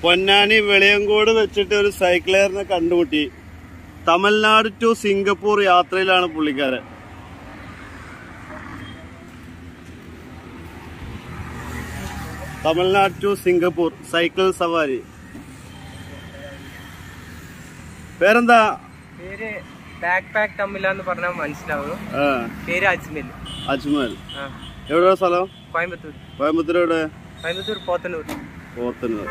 പൊന്നാനി വെളിയങ്കോട് വെച്ചിട്ട് ഒരു സൈക്ലിയറിനെ കണ്ടുമുട്ടി തമിഴ്നാട് ടു സിംഗപ്പൂർ യാത്രയിലാണ് പുള്ളിക്കാരൻ തമിഴ്നാട് ടു സിംഗപ്പൂർ സൈക്കിൾ സവാരി പേരെന്താ പേര് ബാക്ക് പാക്ക് തമ്മില എന്ന് പറഞ്ഞാൽ മനസ്സിലാവും ആ, പേര് അജ്മൽ അജ്മൽ ആ എവിടെയാ സ്ഥലം കോയമ്പത്തൂർ കോയമ്പത്തൂർ എവിടെ കോയമ്പത്തൂർ പോത്തന്നൂർ പോത്തന്നൂർ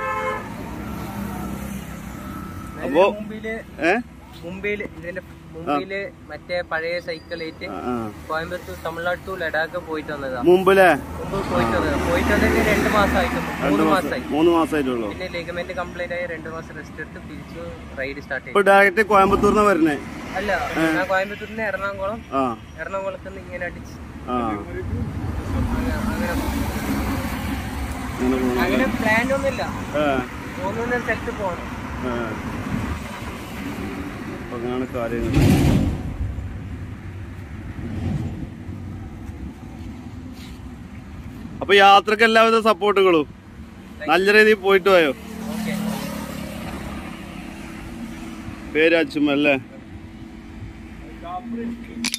അതായത് അപ്പോ മുംബൈയില് ഏ മുംബൈയില് ഇതിന്റെ മുംബൈയില് മറ്റേ പഴയ സൈക്കിളേറ്റ് ആ, ആ. കോയമ്പത്തൂർ തമിഴ്നാട് ടു ലഡാക്ക് പോയിട്ട് വന്നതാ മുമ്പിലെ മുമ്പ് പോയിട്ട് വന്നതാ പോയിട്ട് വന്നിട്ട് രണ്ട് മാസമായിട്ടുള്ളൂ രണ്ട് മൂന്ന് മാസം മാസമായി മൂന്ന് മാസമായിട്ടുള്ളൂ പിന്നെ ലിഗമെന്റ് കംപ്ലൈന്റ് ആയി രണ്ട് മാസം റെസ്റ്റ് എടുത്ത് തിരിച്ചു റൈഡ് സ്റ്റാർട്ട് ഇപ്പൊ ചെയ്തു ഡയറക്റ്റ് കോയമ്പത്തൂർന്നാ വരുന്നേ അല്ല ഞാൻ കോയമ്പത്തൂരിന് എറണാകുളം ആ എറണാകുളത്ത് നിന്ന് ഇങ്ങനെ അടിച്ച് ആ അങ്ങനെ അങ്ങനെ അങ്ങനെ പോണു. അങ്ങനെ പ്ലാൻ ഒന്നുമില്ല ആ, തോന്നുന്ന സ്ഥലത്ത് പോകണം ആ. അപ്പൊ അങ്ങനെയാണ് കാര്യങ്ങൾ അപ്പൊ യാത്രക്ക് എല്ലാവിധ സപ്പോർട്ടുകളും നല്ല രീതിയിൽ പോയിട്ട് പോയോ ഓക്കെ പേര് അച്ചുമല്ലേ